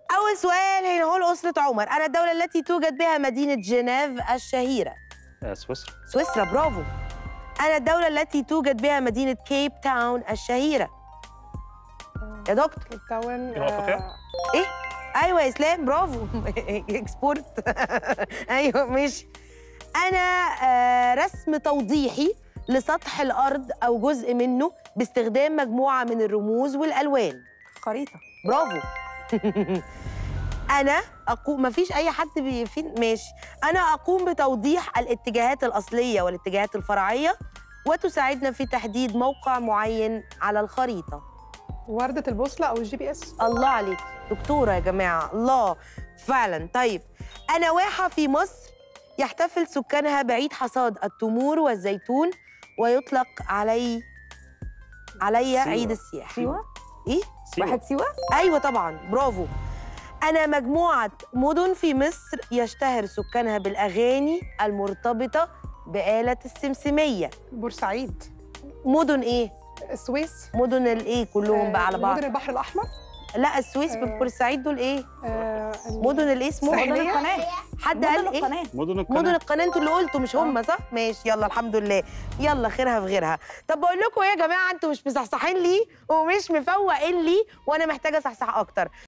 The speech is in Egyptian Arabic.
اول سؤال هنا هو لاسره عمر انا الدوله التي توجد بها مدينه جنيف الشهيره آه، سويسرا سويسرا برافو انا الدوله التي توجد بها مدينه كيب تاون الشهيره يا دكتور كيب تاون جنوب أفريقيا؟ آه، ايوه يا اسلام برافو اكسبورت ايوه ماشي انا آه، رسم توضيحي لسطح الارض او جزء منه باستخدام مجموعه من الرموز والالوان خريطه برافو انا اقوم مفيش اي حد بيفين ماشي انا اقوم بتوضيح الاتجاهات الاصليه والاتجاهات الفرعيه وتساعدنا في تحديد موقع معين علده الخريطه وردة البوصلة أو الجي بي إس الله عليك دكتورة يا جماعة الله فعلا طيب أنا واحة في مصر يحتفل سكانها بعيد حصاد التمور والزيتون ويطلق علي علي سيوة. عيد السياحة سيوه إيه؟ سيوة. واحد سيوه أيوة طبعا برافو أنا مجموعة مدن في مصر يشتهر سكانها بالأغاني المرتبطة بآلة السمسمية بورسعيد مدن إيه؟ السويس مدن الإيه كلهم بقى على بعض مدن البحر الأحمر لا السويس آه. بورسعيد دول إيه؟ آه، ال- مدن الإيه اسمه؟ مدن ساحلية؟ القناه حد مدن قال ايه؟ القناه مدن القناة مدن القناه انتوا اللي قلتوا مش هم صح؟ ماشي يلا الحمد لله يلا خيرها في غيرها طب بقول لكم ايه يا جماعه انتوا مش مصحصحين لي ومش مفوقين لي وانا محتاجه اصحصح اكتر